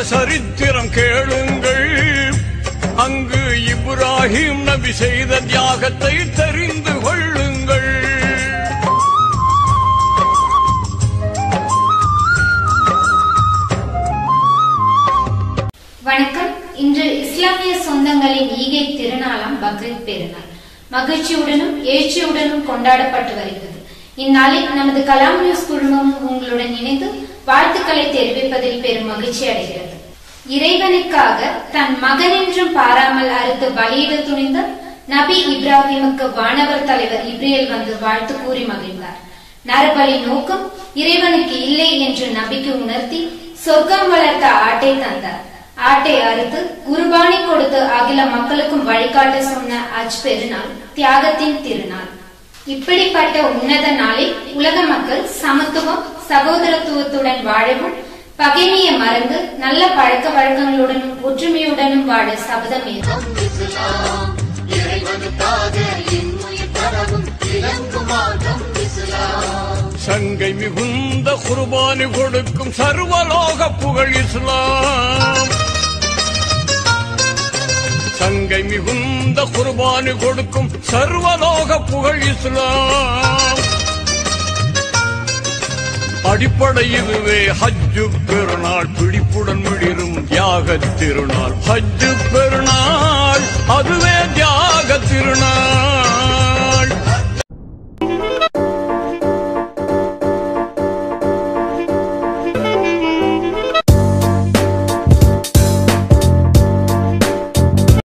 சரித்திரம் கேளுங்கள் அங்கு இப்ராஹிம் நபி செய்த தியாகத்தை தெரிந்து கொள்ளுங்கள் வணக்கம் இன்று இஸ்லாமிய சொந்தங்களின் ஈகை திருநாளாம் பக்ரீத் பெருநாள் மகிழ்ச்சியுடனும் எழுச்சியுடனும் கொண்டாடப்பட்டு வருகிறது இந்நாளில் நமது கலாம் நியூஸ் குழுமம் உங்களுடன் இணைந்து வாழ்த்துக்களை தெரிவிப்பதில் பெரும் மகிழ்ச்சி அடைகிறது இறைவனுக்காக தன் மகனென்றும் பாராமல் அறுத்து பலியிட துணிந்த நபி இப்ராஹிமுக்கு வானவர் தலைவர் இப்ரியல் வந்து வாழ்த்து கூறி மகிழ்ந்தார் நரபலி நோக்கம் இறைவனுக்கு இல்லை என்று நபிக்கு உணர்த்தி சொர்க்கம் வளர்த்த ஆட்டை தந்தார் ஆட்டை அறுத்து குர்பானி கொடுத்து அகில மக்களுக்கும் வழிகாட்ட சொன்ன அஜ் பெருநாள் தியாகத்தின் திருநாள் இப்படிப்பட்ட உன்னத நாளில் உலக மக்கள் சமத்துவம் சகோதரத்துவத்துடன் வாழவும் பகைமையை மறந்து நல்ல பழக்க வழக்கங்களுடனும் ஒற்றுமையுடனும் வாழ சபதம் ஏற்கும் இஸ்லாம் இறைவனுக்காக இன்னுயிர் தரவும் இலங்கும் மார்க்கம் இஸ்லாம் சங்கை மிகுந்த குர்பானி கொடுக்கும் சர்வலோக புகழ் இஸ்லாம் சங்கை மிகுந்த குர்பானி கொடுக்கும் சர்வலோக புகழ் இஸ்லாம் அடிப்படை இதுவே ஹஜ்ஜு பெருநாள் பிடிப்புடன் மிளிரும் தியாக திருநாள் ஹஜ்ஜு பெருநாள் அதுவே தியாக திருநாள்